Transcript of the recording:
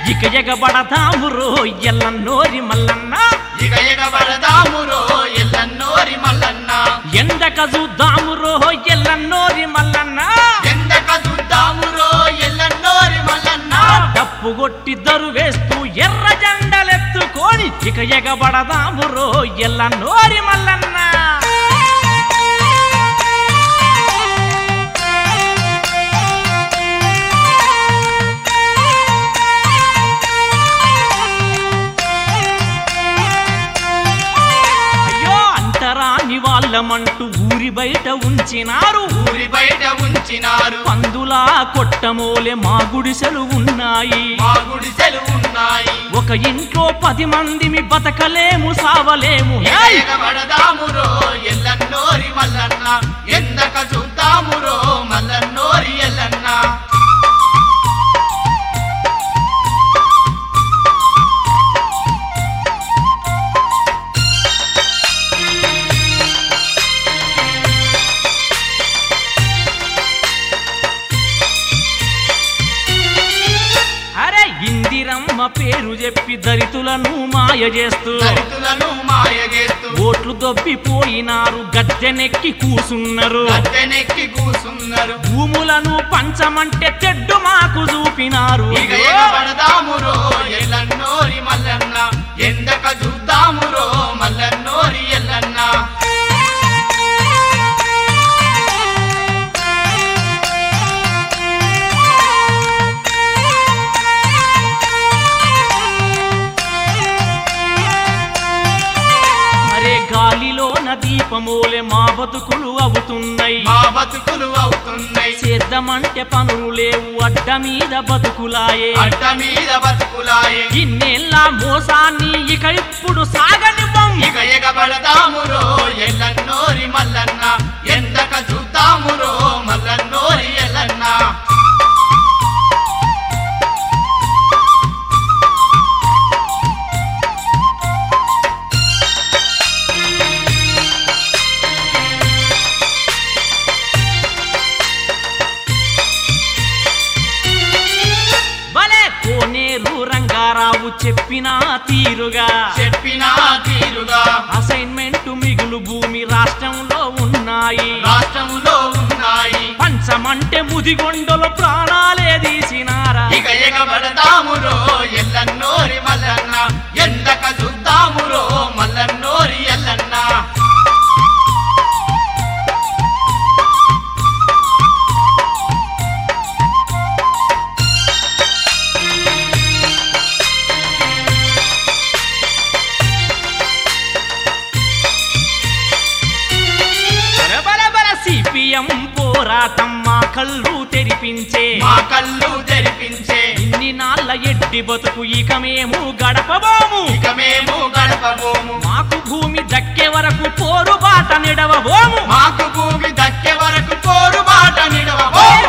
ఇక ఎగబడతామురో ఎల్లన్నోరి మల్లన్న ఇక ఎగబడదామురో ఎల్లన్నోరి మల్లన్న ఎండక చూద్దామురో ఎల్లన్నోరి మల్లన్న ఎందక చూద్దామురో ఎల్లన్నోరి మల్లన్న డప్పు కొట్టి దరు వేస్తూ ఎర్ర జెండలెత్తుకొని ఇక ఎగబడదామురో ఎల్లన్నోరి మల్లన్న అయ్యో అంటరాని వాళ్ళమంటూ ఊరి బయట ఉంచినారు ఊరి బయట ఉంచినారు పందులా కొట్టమోలే మా గుడిసెలు ఉన్నాయి మా గుడిసెలు ఉన్నాయి ఒక ఇంట్లో పది మందిమి బతకలేము సావలేము ఇక ఏయ్! ఎగబడదామురో ఎల్లన్నోరి మల్లన్న ఎందక చూద్దామురో మల్లన్నోరి ఎల్లన్న అరే ఇందిరమ్మ పేరు చెప్పి దరితులను మాయ చేస్తూ దళితులను మాయగేస్తూ ఓట్లు దొబ్బిపోయినారు గద్దెనెక్కి కూసున్నారు గద్దెనెక్కి కూసున్నారు భూములను పంచమంటే తెడ్డు మాకు చూపినారు ఇక ఎగబడదామురో ఎల్లన్నోరి మల్లన్న ఎందక చూద్దామురో మల్లన్నోరి ఎల్లన్న అరే గాలిలోన దీపమోలే మా బతుకులు అవుతున్నాయి మా బతుకులు అవుతున్నాయి చేద్దామంటే పనులు లేవు అడ్డ మీద బతుకులాయే అడ్డ మీద బతుకులాయే ఇన్నేళ్ళ మోసాన్ని ఇక ఇప్పుడు సాగనివ్వం ఇక ఎగబడదామురో ఎల్లన్నోరి మల్లన్న ఎందక చూద్దామురో మల్లన్నోరి ఎల్లన్న భలే కోనేరు రంగారావు చెప్పిన తీరుగా చెప్పిన తీరుగా అసైన్మెంట్ మిగులు భూమి రాష్ట్రంలో ఉన్నాయి రాష్ట్రములో ఉన్నాయి పంచమంటే ముదిగొండలో ప్రాణాలే తీసినారా ఇక ఎగబడదామురో ఎల్లన్నోరి మల్లన్న ఎందక చూద్దామురో మల్లన్నోరి ఎల్లన్న బరబరబర సిపిఎం పోరాటం మా కళ్ళు తెరిపించే మా కళ్ళు తెరిపించే ఇన్ని నాళ్ళ ఎడ్డి బతుకు ఇక మేము గడపబోము ఇక మేము గడపబోము మాకు భూమి దక్కే వరకు పోరు బాట నిడవబోము మాకు భూమి దక్కే వరకు పోరు బాట నిడవబోము